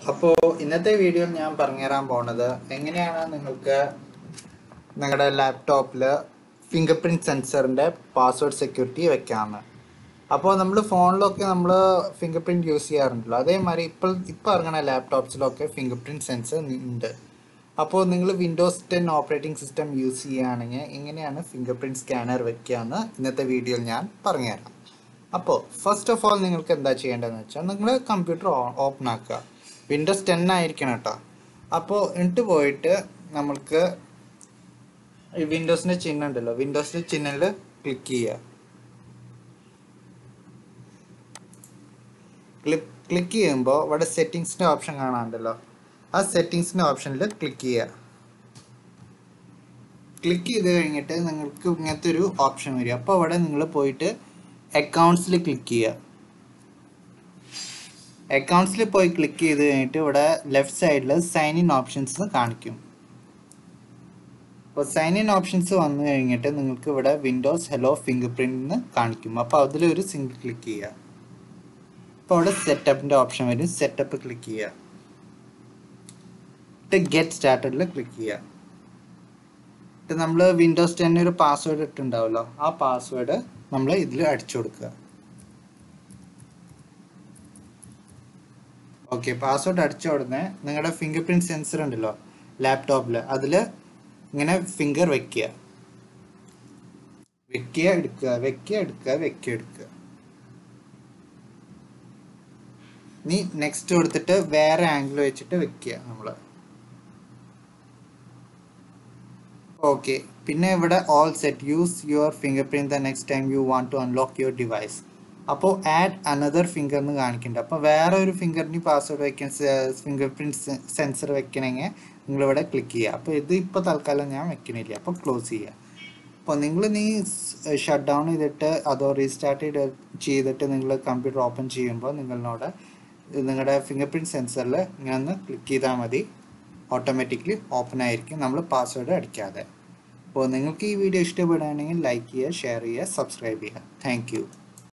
അപ്പോൾ ഇന്നത്തെ വീഡിയോയിൽ ഞാൻ പറഞ്ഞുതരാൻ പോണത് എങ്ങനെയാണ് നിങ്ങൾക്ക് നിങ്ങളുടെ ലാപ്ടോപ്പിൽ ഫിംഗർ പ്രിൻറ്റ് സെൻസറിൻ്റെ പാസ്വേഡ് സെക്യൂരിറ്റി വെക്കാമെന്ന് അപ്പോൾ നമ്മൾ ഫോണിലൊക്കെ നമ്മൾ ഫിംഗർ പ്രിൻറ്റ് യൂസ് ചെയ്യാറുണ്ടല്ലോ അതേമാതിരി ഇപ്പോൾ ഇപ്പോൾ ഇറങ്ങുന്ന ലാപ്ടോപ്സിലൊക്കെ ഫിംഗർ പ്രിൻറ്റ് സെൻസർ ഉണ്ട് അപ്പോൾ നിങ്ങൾ Windows ten operating system use ചെയ്യുകയാണെങ്കിൽ എങ്ങനെയാണ് ഫിംഗർ പ്രിൻറ്റ് സ്കാനർ വെക്കുകയെന്ന് ഇന്നത്തെ വീഡിയോയിൽ ഞാൻ പറഞ്ഞുതരാം അപ്പോൾ ഫസ്റ്റ് ഓഫ് ഓൾ നിങ്ങൾക്ക് എന്താ ചെയ്യേണ്ടതെന്ന് വെച്ചാൽ നിങ്ങൾ കമ്പ്യൂട്ടർ ഓപ്പൺ ആക്കുക വിൻഡോസ് ടെൻ ആയിരിക്കണം കേട്ടോ അപ്പോൾ എന്നിട്ട് പോയിട്ട് നമ്മൾക്ക് ഈ വിൻഡോസിൻ്റെ ചിഹ്നം ഉണ്ടല്ലോ വിൻഡോസിൻ്റെ ചിഹ്നത്തിൽ ക്ലിക്ക് ചെയ്യുക ക്ലിക്ക് ക്ലിക്ക് ചെയ്യുമ്പോൾ ഇവിടെ സെറ്റിങ്സിൻ്റെ ഓപ്ഷൻ കാണാറുണ്ടല്ലോ ആ സെറ്റിങ്സിൻ്റെ ഓപ്ഷനിൽ ക്ലിക്ക് ചെയ്യുക ക്ലിക്ക് ചെയ്ത് കഴിഞ്ഞിട്ട് നിങ്ങൾക്ക് ഇങ്ങനത്തെ ഒരു ഓപ്ഷൻ വരും അപ്പോൾ അവിടെ നിങ്ങൾ പോയിട്ട് അക്കൗണ്ട്സിൽ ക്ലിക്ക് ചെയ്യുക അക്കൗണ്ട്സിൽ പോയി ക്ലിക്ക് ചെയ്ത് കഴിഞ്ഞിട്ട് ഇവിടെ ലെഫ്റ്റ് സൈഡിൽ സൈൻ ഇൻ ഓപ്ഷൻസ് കാണിക്കും അപ്പോൾ സൈൻ ഇൻ ഓപ്ഷൻസ് വന്നു കഴിഞ്ഞിട്ട് നിങ്ങൾക്ക് ഇവിടെ വിൻഡോസ് ഹെലോ ഫിംഗർ പ്രിൻ്റ് കാണിക്കും അപ്പോൾ അതിലൊരു സിംഗിൾ ക്ലിക്ക് ചെയ്യുക അപ്പോൾ അവിടെ സെറ്റപ്പിൻ്റെ ഓപ്ഷൻ വരും സെറ്റപ്പ് ക്ലിക്ക് ചെയ്യുക എന്നിട്ട് ഗെറ്റ് സ്റ്റാർട്ടഡിൽ ക്ലിക്ക് ചെയ്യുക എന്നിട്ട് നമ്മൾ വിൻഡോസ് ടെൻ ഒരു പാസ്വേഡ് ഇട്ടുണ്ടാവുമല്ലോ ആ പാസ്വേഡ് നമ്മൾ ഇതിൽ അടിച്ചു കൊടുക്കുക ഓക്കെ പാസ്വേഡ് അടിച്ച ഉടനെ നിങ്ങളുടെ ഫിംഗർ പ്രിൻറ്റ് സെൻസർ ഉണ്ടല്ലോ ലാപ്ടോപ്പിൽ അതിൽ ഇങ്ങനെ ഫിംഗർ വെക്കുക വെക്കുക എടുക്കുക വെക്കുക എടുക്കുക വെക്കുക എടുക്കുക നീ നെക്സ്റ്റ് കൊടുത്തിട്ട് വേറെ ആംഗിൾ വെച്ചിട്ട് വെക്കുക നമ്മൾ ഓക്കെ പിന്നെ ഇവിടെ all set use your fingerprint the next time you want to unlock your device അപ്പോൾ ആഡ് അനദർ ഫിംഗർ എന്ന് കാണിക്കുന്നുണ്ട് അപ്പോൾ വേറെ ഒരു ഫിംഗറിന് പാസ്വേഡ് വെക്കാൻ ഫിംഗർ പ്രിൻറ്റ് സെൻസർ വെക്കണമെങ്കിൽ നിങ്ങളിവിടെ ക്ലിക്ക് ചെയ്യുക അപ്പോൾ ഇത് ഇപ്പോൾ തൽക്കാലം ഞാൻ വെക്കണില്ല അപ്പോൾ ക്ലോസ് ചെയ്യുക അപ്പോൾ നിങ്ങൾ നീ ഷട്ട് ഡൗൺ ചെയ്തിട്ട് അതോ റീസ്റ്റാർട്ട് ചെയ്ത് ചെയ്തിട്ട് നിങ്ങൾ കമ്പ്യൂട്ടർ ഓപ്പൺ ചെയ്യുമ്പോൾ നിങ്ങളോട് നിങ്ങളുടെ ഫിംഗർ പ്രിൻറ്റ് സെൻസറിൽ ഇങ്ങനെ ഒന്ന് ക്ലിക്ക് ചെയ്താൽ മതി ഓട്ടോമാറ്റിക്കലി ഓപ്പൺ ആയിരിക്കും നമ്മൾ പാസ്വേഡ് അടിക്കാതെ അപ്പോൾ നിങ്ങൾക്ക് ഈ വീഡിയോ ഇഷ്ടപ്പെടുകയാണെങ്കിൽ ലൈക്ക് ചെയ്യുക ഷെയർ ചെയ്യുക സബ്സ്ക്രൈബ് ചെയ്യുക താങ്ക്